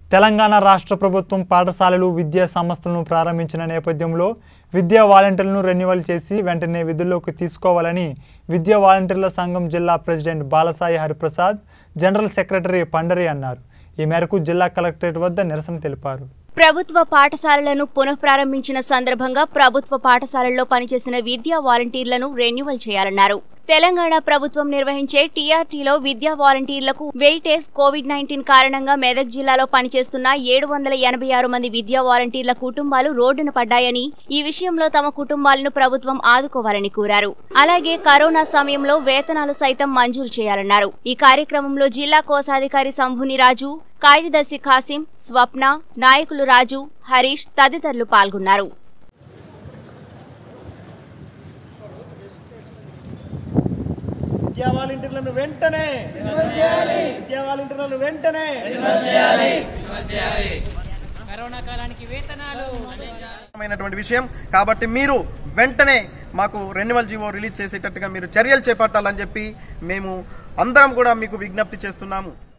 తెలంగాణ రాష్ట్ర ప్రభుత్వం పాఠశాలలు విద్యా సంస్థలను ప్రారంభించిన నేపథ్యంలో విద్యా వాలంటీర్లను రెన్యువల్ చేసి వెంటనే విధుల్లోకి తీసుకోవాలని విద్యా వాలంటీర్ల సంఘం జిల్లా president Balasai Hariprasad general secretary Pandari అన్నారు ఈ మేరకు జిల్లా కలెక్టరేట్ వద్ద నిరసన తెలిపారు ప్రభుత్వ పాఠశాలలను పునఃప్రారంభించిన సందర్భంగా ప్రభుత్వ పాఠశాలల్లో పనిచేసిన విద్యా వాలంటీర్లను రెన్యువల్ చేయాలన్నారు తెలంగాణ ప్రభుత్వం నిర్వహించే టీఆర్టీలో విద్యా వాలంటీర్లకు వెయిటేజ్ కోవిడ్ నైన్టీన్ కారణంగా మెదక్ జిల్లాలో పనిచేస్తున్న ఏడు వందల ఎనభై ఆరు మంది విద్యా వాలంటీర్ల కుటుంబాలు రోడ్డున పడ్డాయని ఈ విషయంలో తమ కుటుంబాలను ప్రభుత్వం ఆదుకోవాలని కోరారు అలాగే కరోనా సమయంలో వేతనాలు సైతం మంజూరు చేయాలన్నారు ఈ కార్యక్రమంలో జిల్లా కోశాధికారి సంభుని రాజు కార్యదర్శి ఖాసిం స్వప్న నాయకులు రాజు హరీష్ తదితరులు పాల్గొన్నారు విద్యా వాలంటీర్లను వెంటనే విద్యా వాలంటీర్లను వెంటనే కరోనా కాలానికి వేతనాలు మైనటువంటి విషయం కాబట్టి మీరు వెంటనే మాకు రెన్యువల్ జీవో రిలీజ్ చేసేటట్టుగా మీరు చర్యలు చేపట్టాలని చెప్పి మేము అందరం కూడా మీకు విజ్ఞప్తి చేస్తున్నాము